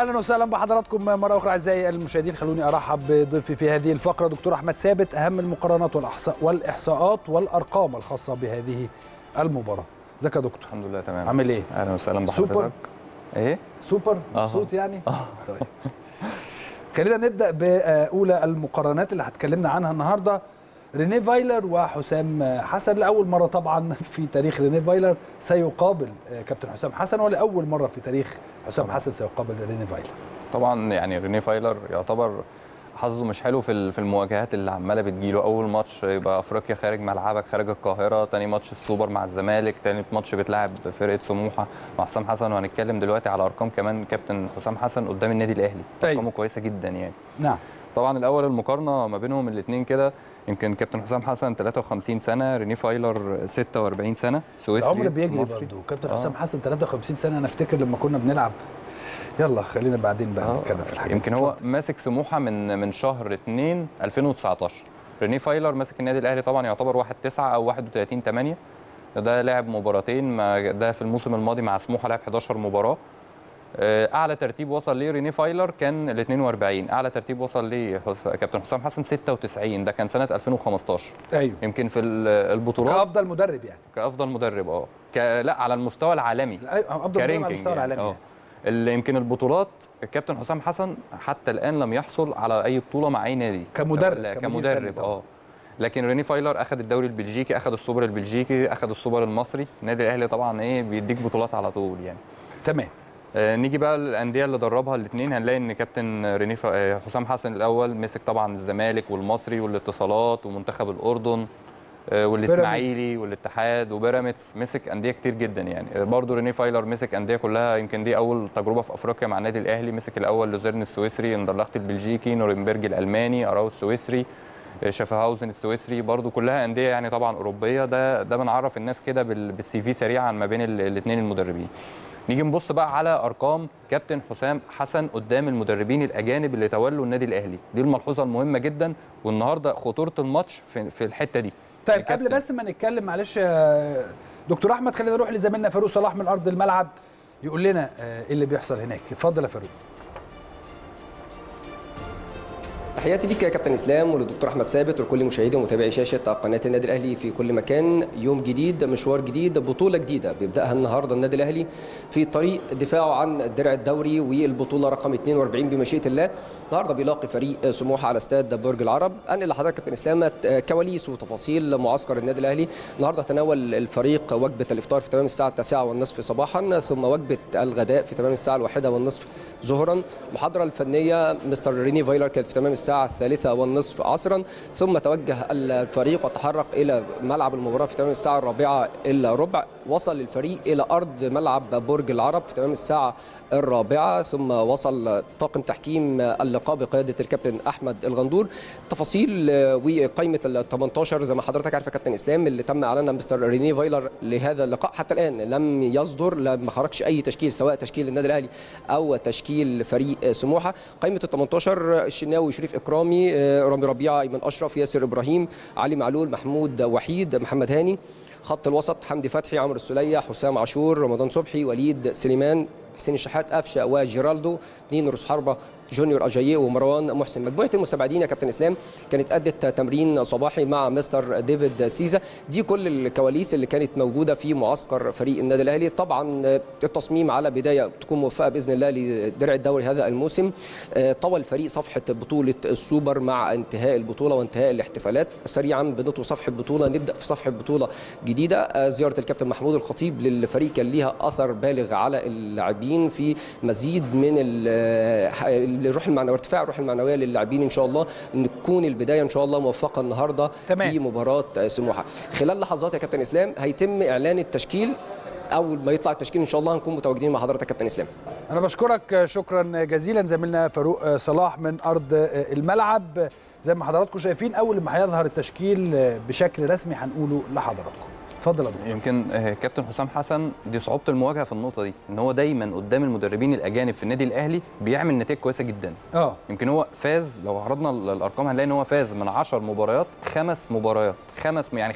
واهلا وسهلا بحضراتكم مره اخرى اعزائي المشاهدين خلوني ارحب بضيفي في هذه الفقره دكتور احمد ثابت اهم المقارنات والاحصاء والاحصاءات والارقام الخاصه بهذه المباراه ازيك يا دكتور الحمد لله تمام عامل ايه اهلا وسهلا سوبر؟ بحضرتك ايه سوبر آه. مبسوط يعني اه طيب خلينا نبدا باولى المقارنات اللي هتكلمنا عنها النهارده رينيه فايلر وحسام حسن لاول مره طبعا في تاريخ رينيه فايلر سيقابل كابتن حسام حسن ولاول مره في تاريخ حسام حسن سيقابل رينيه فايلر طبعا يعني رينيه فايلر يعتبر حظه مش حلو في ال- في المواجهات اللي عماله بتجيله اول ماتش يبقى افريقيا خارج ملعبك خارج القاهره تاني ماتش السوبر مع الزمالك تاني ماتش بتلعب فرقه سموحه مع حسام حسن وهنتكلم دلوقتي على ارقام كمان كابتن حسام حسن قدام النادي الاهلي أيوة. ارقامه كويسه جدا يعني نعم طبعا الاول المقارنه ما بينهم الاثنين كده يمكن كابتن حسام حسن 53 سنه رينيه فايلر 46 سنه سويسري العمر بيجري مصري. برضه كابتن آه. حسام حسن 53 سنه انا افتكر لما كنا بنلعب يلا خلينا بعدين بقى آه، نتكلم في الحاجات يمكن دي. هو اتفضل. ماسك سموحه من من شهر 2 2019 رينيه فايلر ماسك النادي الاهلي طبعا يعتبر 1 9 او 31 8 ده لعب مباراتين ما- ده في الموسم الماضي مع سموحه لعب 11 مباراه آه، اعلى ترتيب وصل ليه رينيه فايلر كان ال 42 اعلى ترتيب وصل ليه حس- كابتن حسام حسن 96 ده كان سنه 2015 ايوه يمكن في ال- البطولات كافضل مدرب يعني كافضل مدرب اه ك- لا على المستوى العالمي لا، أيوة، افضل مدرب على كرينكينج المستوى يعني. العالمي اه اللي يمكن البطولات الكابتن حسام حسن حتى الان لم يحصل على اي بطوله مع اي نادي كمدرب، لا، كمدير فني كمدرب طبعا. اه لكن ريني فايلر اخذ الدوري البلجيكي اخذ السوبر البلجيكي اخذ السوبر المصري النادي الاهلي طبعا ايه بيديك بطولات على طول يعني تمام آه، نيجي بقى الانديه اللي دربها الاثنين هنلاقي ان كابتن ريني ف- آه، حسام حسن الاول مسك طبعا الزمالك والمصري والاتصالات ومنتخب الاردن آه، والاسماعيلي والاتحاد وبيراميدز مسك انديه كتير جدا يعني آه، برضه ريني فايلر مسك انديه كلها يمكن دي اول تجربه في افريقيا مع النادي الاهلي مسك الاول لوزيرن السويسري اندرلخت البلجيكي نورنبرج الالماني اراو السويسري آه، شافهاوزن السويسري برضو كلها انديه يعني طبعا اوروبيه ده ده بنعرف الناس كده بال- بالسي في سريعا ما بين الاثنين المدربين نيجي نبص بقى على ارقام كابتن حسام حسن قدام المدربين الاجانب اللي تولوا النادي الاهلي دي الملحوظه المهمه جدا والنهارده خطوره الماتش في, في الحته دي طيب الكابتن. قبل بس ما نتكلم معلش يا دكتور احمد خلينا نروح لزميلنا فاروق صلاح من ارض الملعب يقول لنا آه، ايه اللي بيحصل هناك اتفضل يا فاروق تحياتي ليك يا كابتن اسلام وللدكتور احمد ثابت ولكل مشاهدي ومتابعي شاشه قناه النادي الاهلي في كل مكان يوم جديد مشوار جديد بطوله جديده بيبداها النهارده النادي الاهلي في طريق دفاعه عن درع الدوري والبطوله رقم 42 بمشيئه الله النهارده بيلاقي فريق سموحه على استاد برج العرب انقل لحضرتك كابتن اسلام كواليس وتفاصيل معسكر النادي الاهلي النهارده تناول الفريق وجبه الافطار في تمام الساعه 9 والنصف صباحا ثم وجبه الغداء في تمام الساعه الواحدة والنصف ظهرا المحاضره الفنيه مستر ريني فايلر كانت في تمام الساعه الثالثة والنصف عصرا ثم توجه الفريق وتحرك الى ملعب المباراه في تمام الساعه الرابعه الا ربع وصل الفريق الى ارض ملعب برج العرب في تمام الساعه الرابعه ثم وصل طاقم تحكيم اللقاء بقياده الكابتن احمد الغندور تفاصيل وقائمه ال 18 زي ما حضرتك عارف يا كابتن اسلام اللي تم اعلانها مستر ريني فايلر لهذا اللقاء حتى الان لم يصدر لم خرجش اي تشكيل سواء تشكيل النادي الاهلي او تشكيل فريق سموحه قائمه ال 18 الشناوي شريف اكرامي آه، رامي ربيعه ايمن اشرف ياسر ابراهيم علي معلول محمود وحيد محمد هاني خط الوسط حمدي فتحي عمرو السوليه حسام عاشور رمضان صبحي وليد سليمان حسين الشحات قفشه وجيرالدو اثنين رؤوس حربه جونيور اجاييه ومروان محسن مجموعه المساعدين يا كابتن اسلام كانت ادت تمرين صباحي مع مستر ديفيد سيزا دي كل الكواليس اللي كانت موجوده في معسكر فريق النادي الاهلي طبعا التصميم على بدايه تكون موفقه باذن الله لدرع الدوري هذا الموسم طوى الفريق صفحه بطوله السوبر مع انتهاء البطوله وانتهاء الاحتفالات سريعا بنطوي صفحه بطوله نبدا في صفحه بطوله جديده زياره الكابتن محمود الخطيب للفريق كان ليها اثر بالغ على اللاعبين في مزيد من ال- الروح المعنويه ارتفاع الروح المعنويه للاعبين ان شاء الله ان تكون البدايه ان شاء الله موفقه النهارده تمام. في مباراه سموحه خلال لحظات يا كابتن اسلام هيتم اعلان التشكيل اول ما يطلع التشكيل ان شاء الله هنكون متواجدين مع حضرتك يا كابتن اسلام انا بشكرك شكرا جزيلا زميلنا فاروق صلاح من ارض الملعب زي ما حضراتكم شايفين اول ما هيظهر التشكيل بشكل رسمي هنقوله لحضراتكم اتفضل يا دكتور يمكن آه، كابتن حسام حسن دي صعوبه المواجهه في النقطه دي ان هو دايما قدام المدربين الاجانب في النادي الاهلي بيعمل نتائج كويسه جدا اه يمكن هو فاز لو عرضنا ال- الارقام هنلاقي ان هو فاز من 10 مباريات خمس مباريات خمس يعني 50%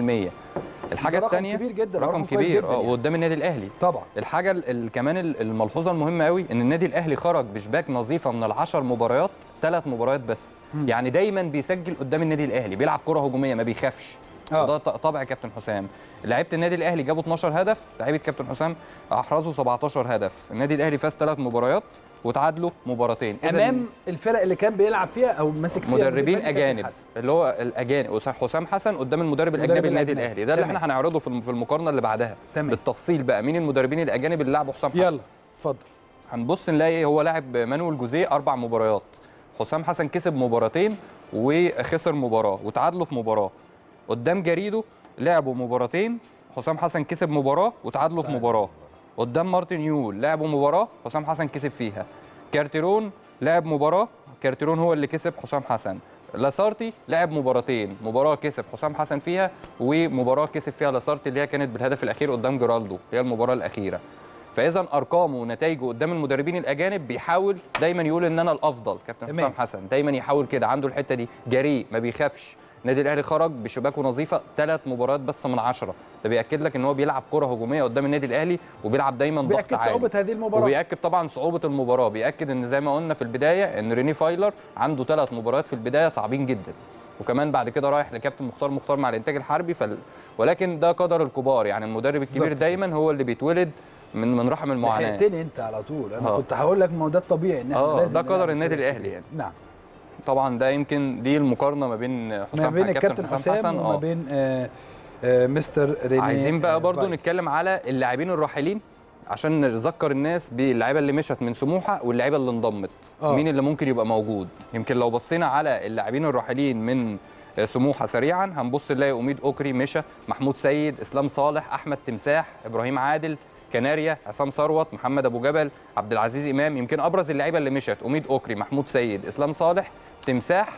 الحاجه ده رقم الثانيه كبير جدا، رقم رقم كويس كبير جدا اه يعني. وقدام النادي الاهلي طبعا الحاجه ال- ال- كمان ال- الملحوظه المهمه قوي ان النادي الاهلي خرج بشباك نظيفه من العشر مباريات ثلاث مباريات بس مم. يعني دايما بيسجل قدام النادي الاهلي بيلعب كره هجوميه ما بيخافش آه. وده ط- طبع كابتن حسام لعيبه النادي الاهلي جابوا 12 هدف لعيبه كابتن حسام احرزوا 17 هدف النادي الاهلي فاز ثلاث مباريات وتعادلوا مباراتين إذن امام الفرق اللي كان بيلعب فيها او ماسك فيها مدربين المدير الفني كابتن اجانب حسن. اللي هو الاجانب حسام حسن قدام المدرب المدرب الاجنبي للنادي الأجنبي. الاهلي ده اللي تمام. احنا هنعرضه في الم- في المقارنه اللي بعدها تمام. بالتفصيل بقى مين المدربين الاجانب اللي لعبوا حسام حسن يلا اتفضل هنبص نلاقي هو لاعب مانويل جوزيه اربع مباريات حسام حسن كسب مباراتين وخسر مباراه وتعادلوا في مباراه قدام جريدو لعبوا مباراتين حسام حسن كسب مباراه وتعادلوا في مباراه قدام مارتن يول لعبوا مباراه حسام حسن كسب فيها كارتيرون لعب مباراه كارتيرون هو اللي كسب حسام حسن لاسارتي لعب مباراتين مباراه كسب حسام حسن فيها ومباراه كسب فيها لاسارتي اللي هي كانت بالهدف الاخير قدام جيرالدو هي المباراه الاخيره فاذا ارقامه ونتائجه قدام المدربين الاجانب بيحاول دايما يقول ان انا الافضل كابتن تمام. حسام حسن دايما يحاول كده عنده الحته دي جريء ما بيخافش النادي الاهلي خرج بشباكه نظيفه ثلاث مباريات بس من عشرة ده بياكد لك ان هو بيلعب كره هجوميه قدام النادي الاهلي وبيلعب دايما ضغط بياكد عالي صعوبه هذه المباراه وبياكد طبعا صعوبه المباراه بياكد ان زي ما قلنا في البدايه ان ريني فايلر عنده ثلاث مباريات في البدايه صعبين جدا وكمان بعد كده رايح لكابتن مختار مختار مع الانتاج الحربي فل... ولكن ده قدر الكبار يعني المدرب الكبير بالظبط. دايما هو اللي بيتولد من من رحم المعاناه لحقتني انت على طول انا آه. كنت هقول لك ما هو ده الطبيعي ان احنا اه لازم ده قدر نلعب النادي فرق الاهلي يعني نعم طبعا ده يمكن دي المقارنه ما بين ما حسام بين كابتن الكابتن حسام وما اه بين آه آه مستر ريني عايزين بقى آه، برضو فايلر. نتكلم على اللاعبين الراحلين عشان نذكر الناس باللعيبه اللي مشت من سموحه واللعيبه اللي انضمت آه. مين اللي ممكن يبقى موجود يمكن لو بصينا على اللاعبين الراحلين من سموحه سريعا هنبص نلاقي اميد اوكري مشى محمود سيد اسلام صالح احمد تمساح ابراهيم عادل كناريا عصام ثروت محمد ابو جبل عبد العزيز امام يمكن ابرز اللعيبه اللي مشت اميد اوكري محمود سيد اسلام صالح تمساح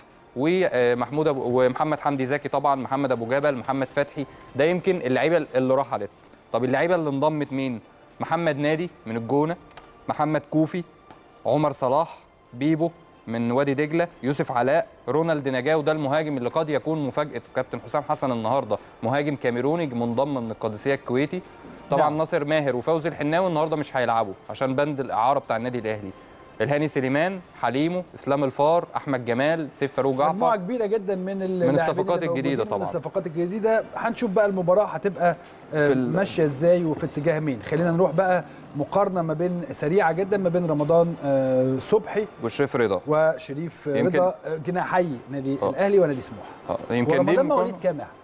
ومحمود أبو ومحمد حمدي زكي طبعا محمد ابو جبل محمد فتحي ده يمكن اللعيبه اللي رحلت طب اللعيبه اللي انضمت مين محمد نادي من الجونه محمد كوفي عمر صلاح بيبو من وادي دجله يوسف علاء رونالد نجاو ده المهاجم اللي قد يكون مفاجاه كابتن حسام حسن النهارده مهاجم كاميروني منضم من القادسيه الكويتي طبعا نعم. نعم. ناصر ماهر وفوزي الحناوي النهارده مش هيلعبوا عشان بند الاعاره بتاع النادي الاهلي الهاني سليمان حليمو اسلام الفار احمد جمال سيف فاروق مجموعه جعفر كبيره جدا من من اللاعبين الصفقات اللي الجديدة موجودين، من طبعاً. الصفقات الجديده هنشوف بقى المباراه هتبقى آه، في ال- ماشيه ازاي وفي اتجاه مين خلينا نروح بقى مقارنه ما بين سريعه جدا ما بين رمضان آه، صبحي والشريف رضا وشريف يمكن- رضا آه، جناحي نادي آه. الاهلي ونادي سموحه آه، يمكن دي ورمضان مواليد المقارنة- كام يعني؟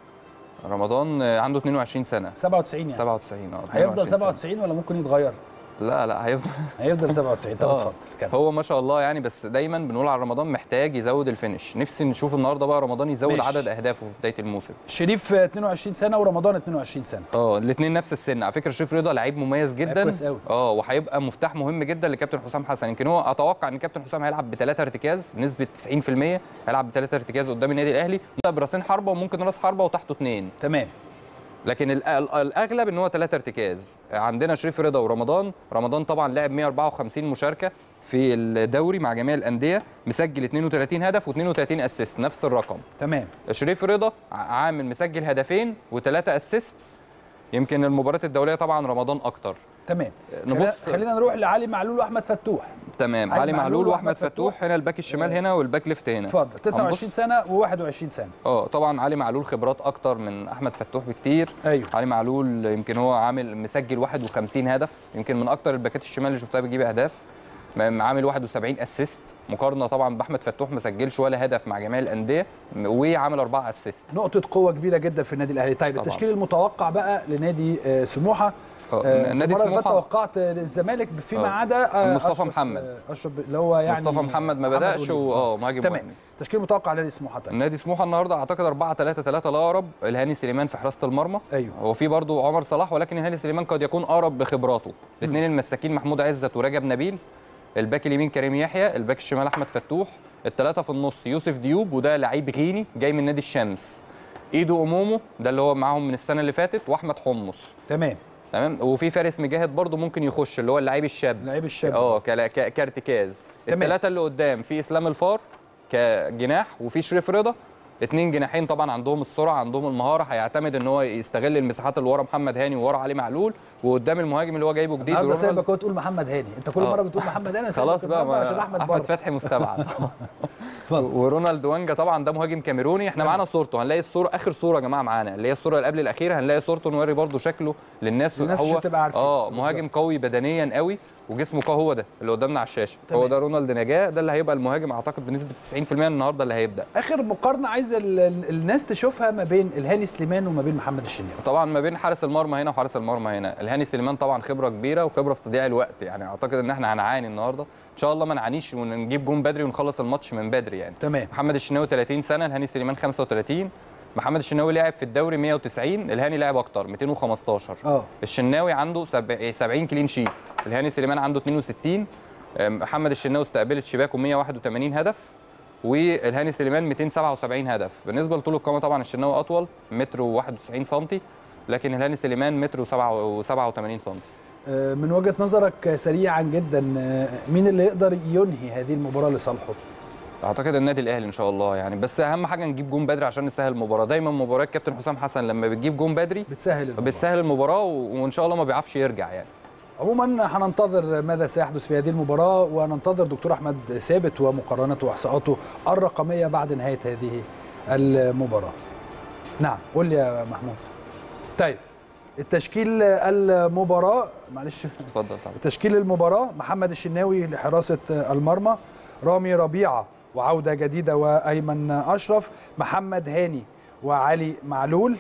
رمضان آه، عنده 22 سنه 97 يعني 97 اه هيفضل 22 سنة. 97 ولا ممكن يتغير؟ لا لا هيفضل هيفضل 97 طب آه. اتفضل كمل هو ما شاء الله يعني بس دايما بنقول على رمضان محتاج يزود الفينش نفسي نشوف النهارده بقى رمضان يزود ماشي. عدد اهدافه في بدايه الموسم شريف آه، 22 سنه ورمضان 22 سنه اه الاثنين نفس السن على فكره شريف رضا لعيب مميز جدا كويس قوي. اه وهيبقى مفتاح مهم جدا لكابتن حسام حسن يمكن هو اتوقع ان كابتن حسام هيلعب بثلاثه ارتكاز بنسبه 90% هيلعب بثلاثه ارتكاز قدام النادي الاهلي براسين حربه وممكن راس حربه وتحته اثنين تمام لكن ال- ال- الاغلب ان هو ثلاثه ارتكاز عندنا شريف رضا ورمضان رمضان طبعا لعب 154 مشاركه في الدوري مع جميع الانديه مسجل 32 هدف و32 اسيست نفس الرقم تمام شريف رضا ع- عامل مسجل هدفين وثلاثه اسيست يمكن المباريات الدوليه طبعا رمضان اكتر تمام نبص خلينا- خلينا نروح لعلي معلول واحمد فتوح تمام علي علي معلول معلول وأحمد واحمد فتوح. فتوح هنا الباك الشمال هنا والباك ليفت هنا اتفضل 29 هنبص- سنه و21 سنه اه طبعا علي معلول خبرات اكتر من احمد فتوح بكتير ايوه علي معلول يمكن هو عامل مسجل 51 هدف يمكن من اكتر الباكات الشمال اللي شفتها بتجيب اهداف م- عامل 71 اسيست مقارنه طبعا باحمد فتوح ما سجلش ولا هدف مع جميع الانديه م- وعامل اربعه اسيست نقطة قوة كبيرة جدا في النادي الأهلي، طيب طبعاً. التشكيل المتوقع بقى لنادي آه، سموحة آه، آه، نادي المرة اللي فاتت سموحه توقعت للزمالك فيما آه. عدا آه، مصطفى أشرف- محمد. آه، أشرف اللي هو يعني مصطفى محمد ما بداش وليد. و- اه مهاجم تمام وهمي. تشكيل متوقع لنادي سموحة طيب نادي سموحه النهارده اعتقد 4 3 3 الاقرب الهاني سليمان في حراسه المرمى ايوه هو في برضه عمر صلاح ولكن الهاني سليمان قد يكون اقرب بخبراته الاثنين المساكين محمود عزت ورجب نبيل الباك اليمين كريم يحيى الباك الشمال احمد فتوح الثلاثه في النص يوسف ديوب وده لعيب غيني جاي من نادي الشمس ايدو امومو ده اللي هو معاهم من السنه اللي فاتت واحمد حمص تمام تمام وفي فارس مجاهد برضو ممكن يخش اللي هو اللعيب الشاب لعيب الشاب اه كلا- ك- كارتكاز تمام. الثلاثه اللي قدام في اسلام الفار كجناح وفي شريف رضا اتنين جناحين طبعا عندهم السرعه عندهم المهاره هيعتمد ان هو يستغل المساحات اللي ورا محمد هاني وورا علي معلول وقدام المهاجم اللي هو جايبه جديد النهارده رونالد. سايبك هو تقول محمد هاني انت كل آه. مره بتقول محمد هاني سايبك خلاص بقى النهاردة ما عشان احمد احمد بره فتحي مستبعد اتفضل ورونالد وانجا طبعا ده مهاجم كاميروني احنا معانا صورته هنلاقي الصوره اخر صوره يا جماعه معانا اللي هي الصوره اللي قبل الاخيره هنلاقي صورته نوري برده شكله للناس الناس هو عشان تبقى عارفين. اه بالظبط. مهاجم قوي بدنيا قوي وجسمه قوي هو ده اللي قدامنا على الشاشه تمام. هو ده رونالد نجاه ده اللي هيبقى المهاجم اعتقد بنسبه 90% النهارده اللي هيبدا اخر مقارنه عايز ال- ال- الناس تشوفها ما بين الهاني سليمان وما بين محمد الشناوي طبعا ما بين حارس المرمى هنا وحارس المرمى هنا الهاني سليمان طبعا خبره كبيره وخبره في تضييع الوقت يعني اعتقد ان احنا هنعاني النهارده ان شاء الله ما نعانيش ونجيب جون بدري ونخلص الماتش من بدري يعني تمام محمد الشناوي 30 سنه الهاني سليمان 35 محمد الشناوي لعب في الدوري 190 الهاني لعب اكتر 215 اه الشناوي عنده سبع- 70 كلين شيت الهاني سليمان عنده 62 أم، محمد الشناوي استقبلت شباكه 181 هدف والهاني سليمان 277 هدف بالنسبه لطول القامه طبعا الشناوي اطول متر و91 سم لكن الهاني سليمان متر و87 سم آه، من وجهه نظرك سريعا جدا آه، مين اللي يقدر ينهي هذه المباراه لصالحه اعتقد النادي الاهلي ان شاء الله يعني بس اهم حاجه نجيب جون بدري عشان نسهل المباراه دايما مباريات كابتن حسام حسن لما بتجيب جون بدري بتسهل المباراة. بتسهل المباراه و- وان شاء الله ما بيعرفش يرجع يعني عموما هننتظر ماذا سيحدث في هذه المباراه وننتظر دكتور احمد ثابت ومقارنته واحصاءاته الرقميه بعد نهايه هذه المباراه نعم قول لي يا محمود طيب التشكيل المباراه معلش اتفضل طبعا تشكيل المباراة محمد الشناوي لحراسة المرمى رامي ربيعة وعودة جديدة وأيمن أشرف محمد هاني وعلي معلول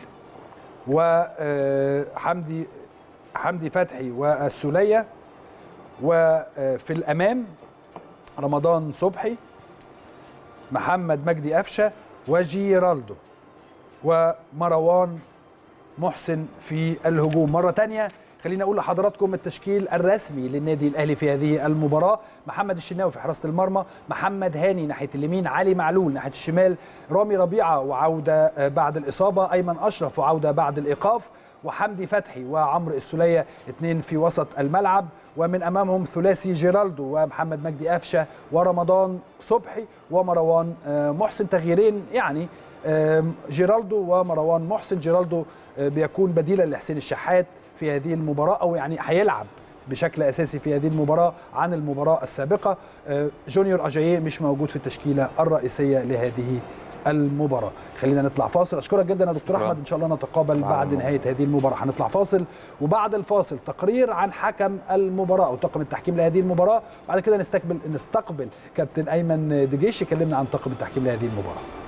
وحمدي حمدي فتحي والسولية وفي الأمام رمضان صبحي محمد مجدي أفشة وجيرالدو ومروان محسن في الهجوم مرة تانية خليني أقول لحضراتكم التشكيل الرسمي للنادي الأهلي في هذه المباراة محمد الشناوي في حراسة المرمى محمد هاني ناحية اليمين علي معلول ناحية الشمال رامي ربيعة وعودة آه، بعد الإصابة أيمن أشرف وعودة بعد الإيقاف وحمدي فتحي وعمرو السولية اثنين في وسط الملعب ومن أمامهم ثلاثي جيرالدو ومحمد مجدي أفشة ورمضان صبحي ومروان آه، محسن تغييرين يعني آم، جيرالدو ومروان محسن جيرالدو آه، بيكون بديلا لحسين الشحات في هذه المباراة أو يعني هيلعب بشكل أساسي في هذه المباراة عن المباراة السابقة آه، جونيور أجاييه مش موجود في التشكيلة الرئيسية لهذه المباراة خلينا نطلع فاصل أشكرك جدا يا دكتور شكراً. أحمد إن شاء الله نتقابل شكراً. بعد نهاية هذه المباراة هنطلع فاصل وبعد الفاصل تقرير عن حكم المباراة أو طاقم التحكيم لهذه المباراة بعد كده نستقبل نستقبل كابتن أيمن دجيش يكلمنا عن طاقم التحكيم لهذه المباراة